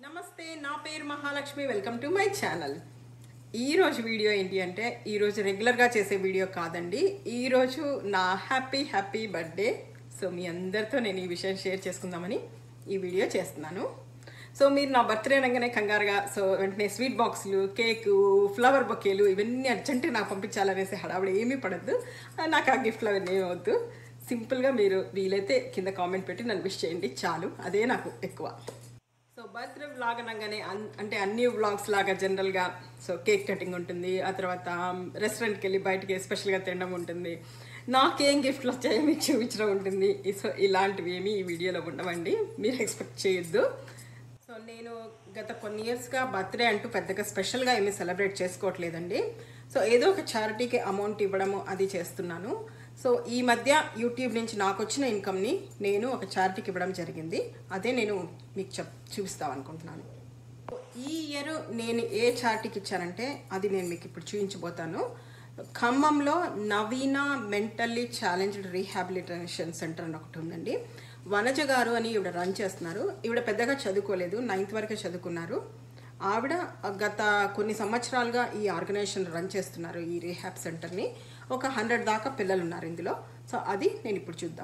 నమస్తే నా పేరు Mahalakshmi welcome to my channel ఈరోజు వీడియో ఏంటి అంటే ఈరోజు రెగ్యులర్గా చేసే వీడియో కాదండి ఈరోజు నా హ్యాపీ హ్యాపీ బర్త్డే సో మీ అందరితో నేను ఈ విషయం షేర్ చేసుకుందామని ఈ వీడియో చేస్తున్నాను సో మీరు నా బర్త్డే అనగానే కంగారుగా సో వెంటనే స్వీట్ బాక్సులు కేకు ఫ్లవర్ బొకేలు ఇవన్నీ అర్జెంటుగా నాకు పంపించాలనేసి హడావిడి ఏమీ పడద్దు నాకు ఆ గిఫ్ట్లు అవన్నీ ఏమీ వద్దు సింపుల్గా మీరు వీలైతే కింద కామెంట్ పెట్టి నన్ను విష్ చేయండి చాలు అదే నాకు ఎక్కువ సో బర్త్డే వ్లాగ్ అనగానే అన్- అంటే అన్ని వ్లాగ్స్ లాగా జనరల్గా సో కేక్ కటింగ్ ఉంటుంది ఆ తర్వాత రెస్టారెంట్కి వెళ్ళి బయటికి స్పెషల్గా తినడం ఉంటుంది నాకేం గిఫ్ట్లు వచ్చాయో మీకు చూపించడం ఉంటుంది సో ఇలాంటివి ఏమీ ఈ వీడియోలో ఉండవండి మీరు ఎక్స్పెక్ట్ చేయొద్దు సో నేను గత కొన్ని ఇయర్స్గా బర్త్డే అంటూ పెద్దగా స్పెషల్గా ఏమీ సెలబ్రేట్ చేసుకోవట్లేదండి సో ఏదో ఒక చారిటీకి అమౌంట్ ఇవ్వడము అది చేస్తున్నాను సో ఈ మధ్య యూట్యూబ్ నుంచి నాకు వచ్చిన ఇన్కమ్ని నేను ఒక చారిటీకి ఇవ్వడం జరిగింది అదే నేను మీకు చెప్ చూపిస్తాం అనుకుంటున్నాను ఈ ఇయర్ నేను ఏ చార్ట్కి ఇచ్చానంటే అది నేను మీకు ఇప్పుడు చూపించబోతాను ఖమ్మంలో Naveena mentally challenged rehabilitation centre అని ఒకటి ఉందండి వనజ గారు అని ఈవిడ రన్ చేస్తున్నారు ఈవిడ పెద్దగా చదువుకోలేదు నైన్త్ వరకే చదువుకున్నారు ఆవిడ గత కొన్ని సంవత్సరాలుగా ఈ ఆర్గనైజేషన్ రన్ చేస్తున్నారు ఈ రీహాబ్ సెంటర్ని ఒక హండ్రెడ్ దాకా పిల్లలు ఉన్నారు ఇందులో సో అది నేను ఇప్పుడు చూద్దాం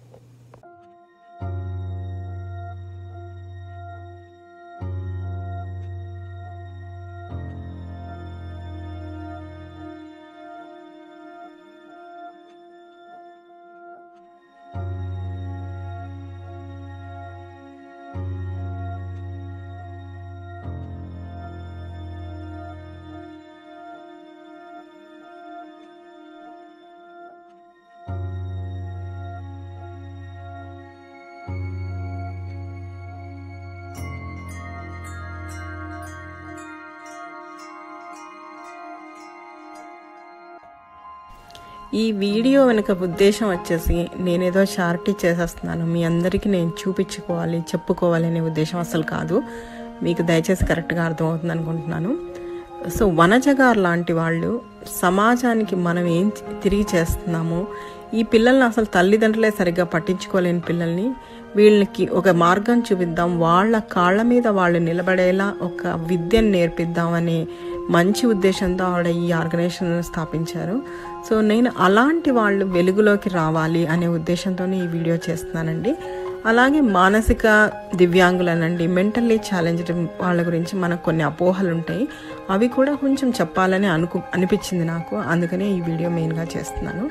ఈ వీడియో వెనుక ఉద్దేశం వచ్చేసి నేనేదో చారిటీ చేసేస్తున్నాను మీ అందరికీ నేను చూపించుకోవాలి చెప్పుకోవాలి అనే ఉద్దేశం అసలు కాదు మీకు దయచేసి కరెక్ట్గా అర్థమవుతుంది అనుకుంటున్నాను సో వనజ గారు లాంటి వాళ్ళు సమాజానికి మనం ఏం తిరిగి చేస్తున్నామో ఈ పిల్లల్ని అసలు తల్లిదండ్రులే సరిగ్గా పట్టించుకోలేని పిల్లల్ని వీళ్ళకి ఒక మార్గం చూపిద్దాం వాళ్ళ కాళ్ళ మీద వాళ్ళు నిలబడేలా ఒక విద్యను నేర్పిద్దాం అనే మంచి ఉద్దేశంతో ఆవిడ ఈ ఆర్గనైజేషన్ స్థాపించారు సో నేను అలాంటి వాళ్ళు వెలుగులోకి రావాలి అనే ఉద్దేశంతోనే ఈ వీడియో చేస్తున్నానండి అలాగే మానసిక దివ్యాంగులనండి మెంటల్లీ ఛాలెంజ్డ్ వాళ్ళ గురించి మనకు కొన్ని అపోహలు ఉంటాయి అవి కూడా కొంచెం చెప్పాలని అనుకు అనిపించింది నాకు అందుకనే ఈ వీడియో మెయిన్గా చేస్తున్నాను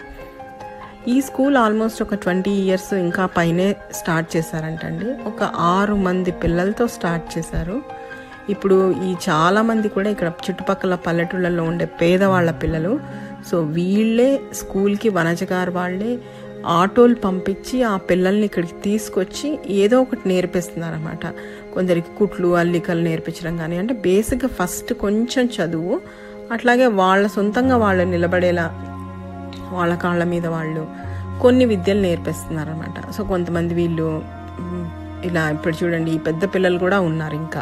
ఈ స్కూల్ ఆల్మోస్ట్ ఒక ట్వంటీ ఇయర్స్ ఇంకా పైనే స్టార్ట్ చేశారంటండి ఒక ఆరు మంది పిల్లలతో స్టార్ట్ చేశారు ఇప్పుడు ఈ చాలా మంది కూడా ఇక్కడ చుట్టుపక్కల పల్లెటూళ్ళలో ఉండే పేదవాళ్ళ పిల్లలు సో వీళ్ళే స్కూల్కి వనజగారు వాళ్ళే ఆటోలు పంపించి ఆ పిల్లల్ని ఇక్కడికి తీసుకొచ్చి ఏదో ఒకటి నేర్పిస్తున్నారు అనమాట కొందరికి కుట్లు అల్లికలు నేర్పించడం కానీ అంటే బేసిక్గా ఫస్ట్ కొంచెం చదువు అట్లాగే వాళ్ళ సొంతంగా వాళ్ళు నిలబడేలా వాళ్ళ కాళ్ళ మీద వాళ్ళు కొన్ని విద్యలు నేర్పిస్తున్నారు అనమాట సో కొంతమంది వీళ్ళు మ్, ఇలా ఇప్పుడు చూడండి ఈ పెద్ద పిల్లలు కూడా ఉన్నారు ఇంకా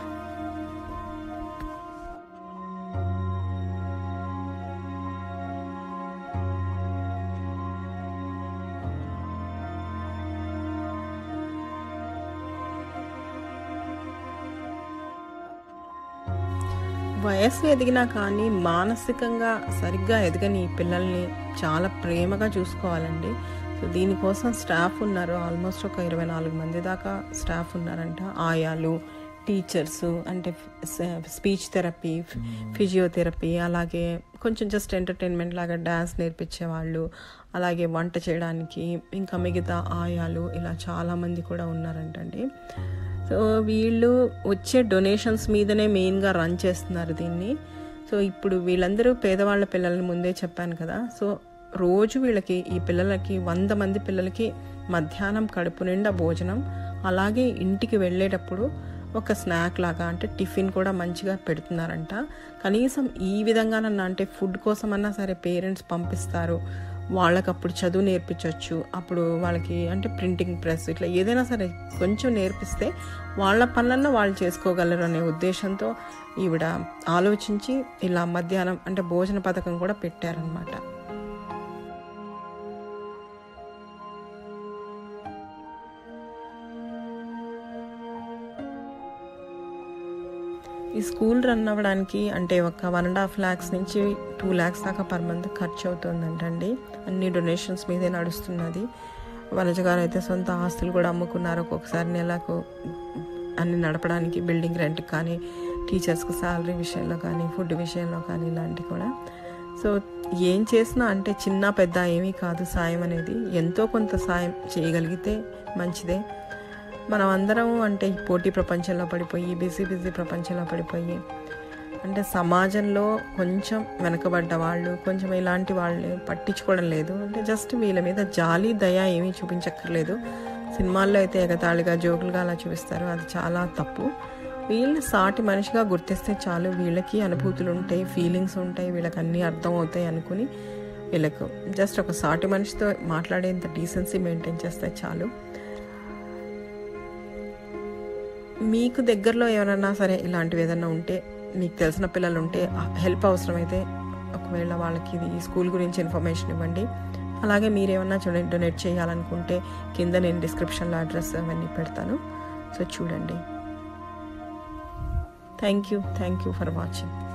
వయస్సు ఎదిగినా కానీ మానసికంగా సరిగ్గా ఎదగని ఈ పిల్లల్ని చాలా ప్రేమగా చూసుకోవాలండి సో దీనికోసం స్టాఫ్ ఉన్నారు ఆల్మోస్ట్ ఒక ఇరవై నాలుగు మంది దాకా స్టాఫ్ ఉన్నారంట ఆయాలు టీచర్స్ అంటే స్పీచ్ థెరపీ ఫిజియోథెరపీ అలాగే కొంచెం జస్ట్ ఎంటర్టైన్మెంట్ లాగా డ్యాన్స్ నేర్పించే వాళ్ళు అలాగే వంట చేయడానికి ఇంకా మిగతా ఆయాలు ఇలా చాలామంది కూడా ఉన్నారంటండి సో వీళ్ళు వచ్చే డొనేషన్స్ మీదనే మెయిన్గా రన్ చేస్తున్నారు దీన్ని సో ఇప్పుడు వీళ్ళందరూ పేదవాళ్ళ పిల్లల్ని ముందే చెప్పాను కదా సో రోజు వీళ్ళకి ఈ పిల్లలకి వంద మంది పిల్లలకి మధ్యాహ్నం కడుపు నిండా భోజనం అలాగే ఇంటికి వెళ్ళేటప్పుడు ఒక స్నాక్ లాగా అంటే టిఫిన్ కూడా మంచిగా పెడుతున్నారంట కనీసం ఈ విధంగానన్నా అంటే ఫుడ్ కోసమన్నా సరే పేరెంట్స్ పంపిస్తారు వాళ్ళకి అప్పుడు చదువు నేర్పించవచ్చు అప్పుడు వాళ్ళకి అంటే ప్రింటింగ్ ప్రెస్ ఇట్లా ఏదైనా సరే కొంచెం నేర్పిస్తే వాళ్ళ పనులన్నా వాళ్ళు చేసుకోగలరు అనే ఉద్దేశంతో ఈవిడ ఆలోచించి ఇలా మధ్యాహ్నం అంటే భోజన పథకం కూడా పెట్టారనమాట ఈ స్కూల్ రన్ అవ్వడానికి అంటే ఒక వన్ అండ్ హాఫ్ ల్యాక్స్ నుంచి టూ ల్యాక్స్ దాకా పర్ మంత్ ఖర్చు అవుతుందంటండి అన్ని డొనేషన్స్ మీదే నడుస్తున్నది వనజ గారు అయితే సొంత ఆస్తులు కూడా అమ్ముకున్నారు ఒక్కొక్కసారి నెలకు అన్ని నడపడానికి బిల్డింగ్ రెంట్కి కానీ టీచర్స్కి శాలరీ విషయంలో కానీ ఫుడ్ విషయంలో కానీ ఇలాంటివి కూడా సో ఏం చేసినా అంటే చిన్న పెద్ద ఏమీ కాదు సాయం అనేది ఎంతో కొంత సాయం చేయగలిగితే మంచిదే మనం అందరం అంటే ఈ పోటీ ప్రపంచంలో పడిపోయి బిజీ బిజీ ప్రపంచంలో పడిపోయి అంటే సమాజంలో కొంచెం వెనకబడ్డ వాళ్ళు కొంచెం ఇలాంటి వాళ్ళు పట్టించుకోవడం లేదు అంటే జస్ట్ వీళ్ళ మీద జాలి దయ ఏమీ చూపించక్కర్లేదు సినిమాల్లో అయితే ఎగతాళిగా జోకులుగా అలా చూపిస్తారు అది చాలా తప్పు వీళ్ళని సాటి మనిషిగా గుర్తిస్తే చాలు వీళ్ళకి అనుభూతులు ఉంటాయి ఫీలింగ్స్ ఉంటాయి వీళ్ళకి అన్నీ అర్థం అవుతాయి అనుకుని వీళ్ళకు జస్ట్ ఒక సాటి మనిషితో మాట్లాడేంత డీసెన్సీ మెయింటైన్ చేస్తే చాలు మీకు దగ్గరలో ఎవరన్నా సరే ఇలాంటివి ఏదన్నా ఉంటే మీకు తెలిసిన పిల్లలు ఉంటే హెల్ప్ అవసరమైతే ఒకవేళ వాళ్ళకి ఇది ఈ స్కూల్ గురించి ఇన్ఫర్మేషన్ ఇవ్వండి అలాగే మీరేమన్నా చూడండి డొనేట్ చేయాలనుకుంటే కింద నేను డిస్క్రిప్షన్లో అడ్రస్ అవన్నీ పెడతాను సో చూడండి thank you thank you for watching